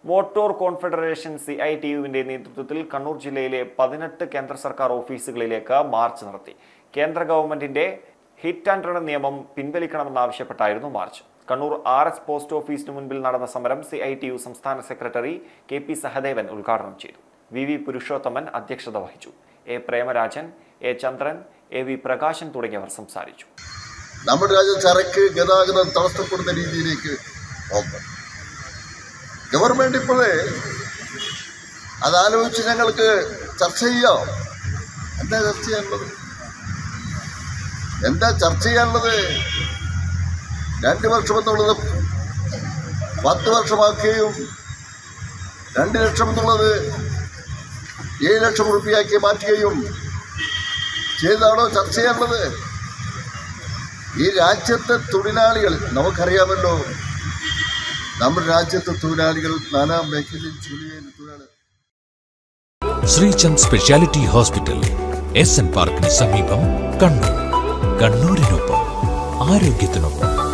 motor confederation C I T യുവിന്റെ നേതൃത്വത്തിൽ കണ്ണൂർ ജില്ലയിലെ പതിനെട്ട് കേന്ദ്ര സർക്കാർ ഓഫീസുകളിലേക്ക് മാർച്ച് നടത്തി കേന്ദ്ര ഗവൺമെന്റിന്റെ ഹിറ്റ് ആൻഡ് റൺ നിയമം പിൻവലിക്കണമെന്നാവശ്യപ്പെട്ടായിരുന്നു march Kannur R S post ഓഫീസിന് മുൻപിൽ നടന്ന സമരം സി ഐ ടി യു സംസ്ഥാന സെക്രട്ടറി കെ പി സഹദേവൻ ഉദ്ഘാടനം ചെയ്തു വി വി പുരുഷോത്തമൻ അധ്യക്ഷത വഹിച്ചു A Premarajan A Chandran A V Prakashan തുടങ്ങിയവർ സംസാരിച്ചു നമ്മുടെ രാജ്യം ചരക്ക് ഗതാഗതം തടസ്സപ്പെടുന്ന രീതിയിലേക്ക് പോകുന്നു ഗവൺമെന്റ് ഇപ്പോഴേ അതാലോചിച്ച് ഞങ്ങൾക്ക് ചർച്ച ചെയ്യാം എന്താ ചർച്ച ചെയ്യാനുള്ളത് എന്താ ചർച്ച ചെയ്യാനുള്ളത് രണ്ട് വർഷം എന്നുള്ളത് പത്ത് വർഷമാക്കുകയും രണ്ട് ലക്ഷം എന്നുള്ളത് ഏഴ് ലക്ഷം റുപ്യയാക്കി മാറ്റുകയും ചെയ്താണോ ചർച്ച ചെയ്യാനുള്ളത് ഈ രാജ്യത്തെ തൊഴിലാളികൾ നമുക്കറിയാമല്ലോ നമ്മുടെ രാജ്യത്തെ തൊഴിലാളികൾ നാനാ മേഖലയിൽ ജോലി ചെയ്യുന്ന തൊഴിലാളികൾ Sreechand speciality hospital S N പാർക്കിന് സമീപം കണ്ണൂർ കണ്ണൂരിനൊപ്പം ആരോഗ്യത്തിനൊപ്പം